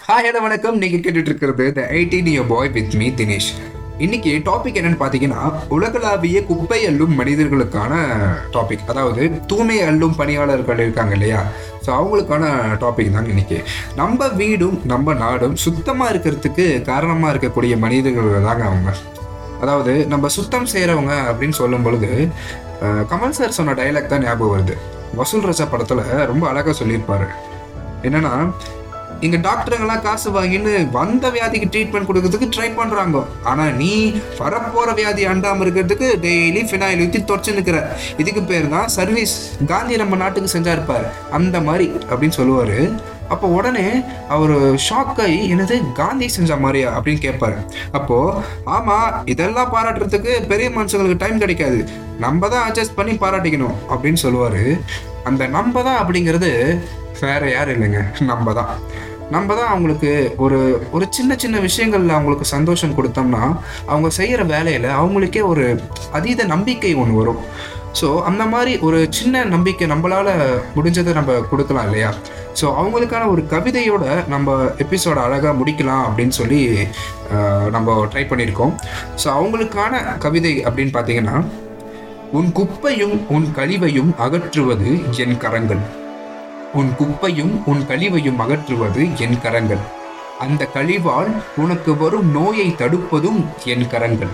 hi hello வணக்கம் நீங்க கேட்டுட்டு இருக்கிறது the eighteen year boy with me Dinesh இன்னைக்கு டாபிக் என்னன்னு பார்த்தீங்கன்னா உலகளாவிய குப்பை அள்ளும் மனிதர்களுக்கான டாபிக் அதாவது தூய்மை அள்ளும் பணியாளர்கள் இருக்காங்க இல்லையா ஸோ அவங்களுக்கான டாபிக் தாங்க இன்னைக்கு நம்ம வீடும் நம்ம நாடும் சுத்தமாக இருக்கிறதுக்கு காரணமாக இருக்கக்கூடிய மனிதர்கள் தாங்க அவங்க அதாவது நம்ம சுத்தம் செய்கிறவங்க அப்படின்னு சொல்லும் பொழுது அஹ், கமல் சார் சொன்ன டைலாக் தான் ஞாபகம் வருது வசூல் ரசா படத்தில் ரொம்ப அழகாக சொல்லியிருப்பாரு என்னன்னா இங்க டாக்டருங்கெல்லாம் காசு வாங்கின்னு வந்த வியாதிக்கு ட்ரீட்மெண்ட் கொடுக்கறதுக்கு ட்ரை பண்றாங்க ஆனா நீ வரப்போற வியாதி அண்டாம இருக்கிறதுக்கு டெய்லி ஃபினாயில் ஊற்றி தொடச்சு நிற்கிற இதுக்கு பேர் தான் சர்வீஸ் காந்தி நம்ம நாட்டுக்கு செஞ்சா இருப்பார் அந்த மாதிரி அப்படின்னு சொல்லுவாரு அப்போ உடனே அவர் ஷாக் ஆகி என்னது காந்தி செஞ்ச மாதிரியா அப்படின்னு கேட்பாரு அப்போ ஆமா இதெல்லாம் பாராட்டுறதுக்கு பெரிய மனுஷங்களுக்கு டைம் கிடைக்காது நம்ம தான் அட்ஜஸ்ட் பண்ணி பாராட்டிக்கணும் அப்படின்னு சொல்லுவாரு அந்த நம்ம தான் அப்படிங்கிறது வேற யாரும் இல்லைங்க நம்ம தான் நம்ம தான் அவங்களுக்கு ஒரு ஒரு சின்ன சின்ன விஷயங்கள்ல அவங்களுக்கு சந்தோஷம் கொடுத்தோம்னா அவங்க செய்கிற வேலையில் அவங்களுக்கே ஒரு அதீத நம்பிக்கை ஒன்று வரும் ஸோ அந்த மாதிரி ஒரு சின்ன நம்பிக்கை நம்மளால முடிஞ்சதை நம்ம கொடுக்கலாம் இல்லையா ஸோ அவங்களுக்கான ஒரு கவிதையோட நம்ம எபிசோட அழகாக முடிக்கலாம் அப்படின்னு சொல்லி ஆஹ், நம்ம ட்ரை பண்ணியிருக்கோம் ஸோ அவங்களுக்கான கவிதை அப்படின்னு பார்த்தீங்கன்னா உன் குப்பையும் உன் கழிவையும் அகற்றுவது என் கரங்கள் உன் குப்பையும் உன் கழிவையும் அகற்றுவது என் கரங்கள் அந்த கழிவால் உனக்கு வரும் நோயை தடுப்பதும் என் கரங்கள்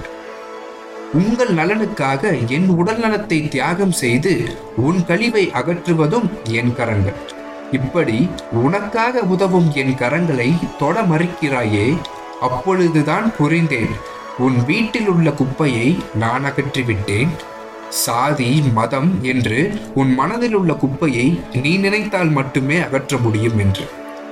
உங்கள் நலனுக்காக என் உடல் நலத்தை தியாகம் செய்து உன் கழிவை அகற்றுவதும் என் கரங்கள் இப்படி உனக்காக உதவும் என் கரங்களை தொட மறுக்கிறாயே அப்பொழுதுதான் புரிந்தேன் உன் வீட்டில் உள்ள குப்பையை நான் அகற்றிவிட்டேன் சாதி மதம் என்று உன் மனதில் உள்ள குப்பையை நீ நினைத்தால் மட்டுமே அகற்ற முடியும் என்று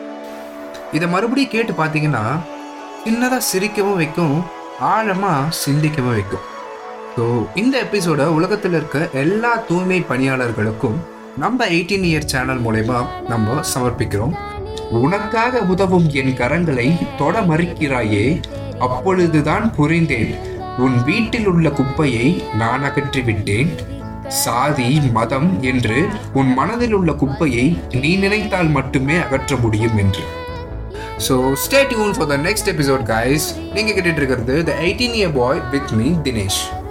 இதை மறுபடியும் கேட்டு பார்த்தீங்கன்னா சின்னதாக சிரிக்கவும் வைக்கும் ஆழமாக சிந்திக்கவும் வைக்கும் ஸோ இந்த எபிசோட உலகத்தில் இருக்க எல்லா தூய்மை பணியாளர்களுக்கும் நம்ம எயிட்டீன் இயர் சேனல் மூலயமா நம்ம சமர்ப்பிக்கிறோம் உனக்காக உதவும் என் கரங்களை தொட மறுக்கிறாயே அப்பொழுதுதான் புரிந்தேன் உன் வீட்டில் உள்ள குப்பையை நான் அகற்றிவிட்டேன் சாதி மதம் என்று உன் மனதில் உள்ள குப்பையை நீ நினைத்தால் மட்டுமே அகற்ற முடியும் என்று so stay tuned for the next episode guys நீங்கள் கேட்டுட்டு இருக்கிறது the eighteen year boy with me Dinesh